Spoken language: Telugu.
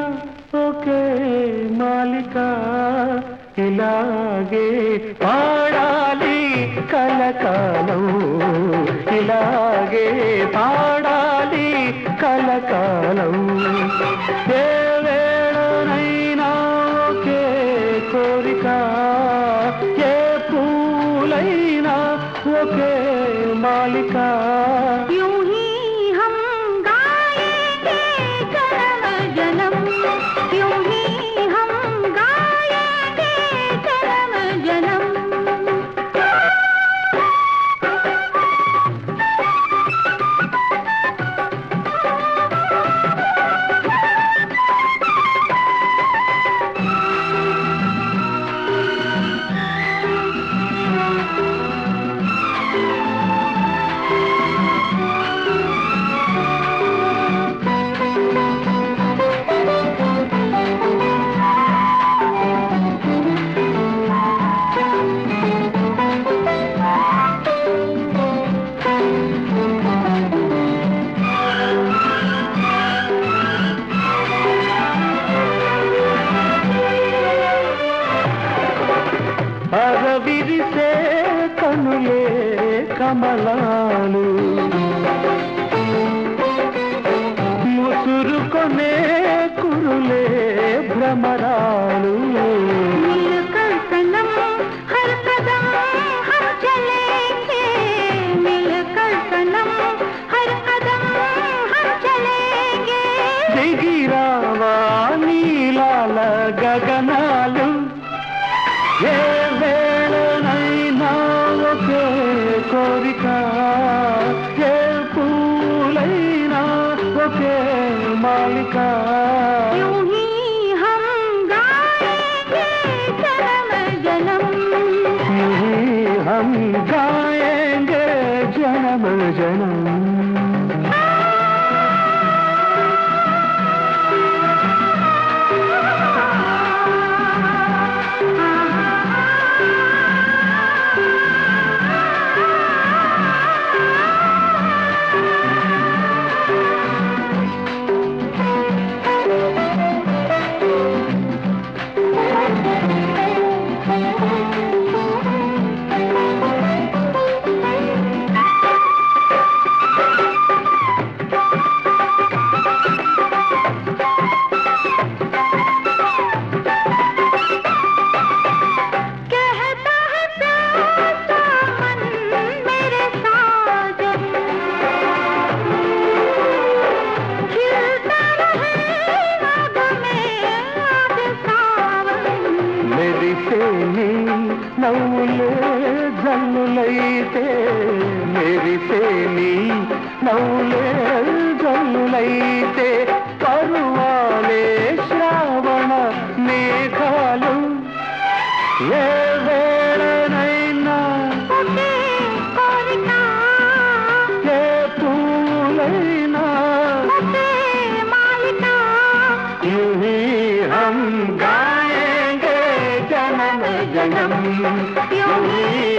ఒకే మాలిక ఇలాగే పాడాలి కలకాలం ఇలాగే పాడాలి కలకాలం ఏ వేళనైనా ఒకే కోరిక ఏ పూలైనా ఒకే మాలిక यूं ही हम गाएंगे जन्म जन्म यूं ही हम गाएंगे जन्म जन्म అరవిరిసే కనులే కమలాలు ముసురుకొనే కురులే భ్రమరాలు मिलकर सनम हर कदम हम चलेंगे मिलकर सनम हर कदम हम चलेंगे దిగిరావా నీలాల గగనాలు ఏ వేళనైనా ఒకే కోరిక ఏ పూలైనా ఒకే మాలిక यूं ही हम गाएंगे जन्म जन्म यही हम गाएंगे जन्म जन्म कहता है प्यासा मन मेरे साजन खिलता रहे राग में आज सावन మెరిసేని నవ్వులే జల్లులైతే మెరిసేని నవ్వులే జల్లులైతే పరువాలే శ్రావణ మేఘాలు ఏ వేళనైనా ఒకే కోరిక ఏ పూలైనా ఒకే మాలిక యూహీ హం గాయేంగే జనమ జనం యూహీ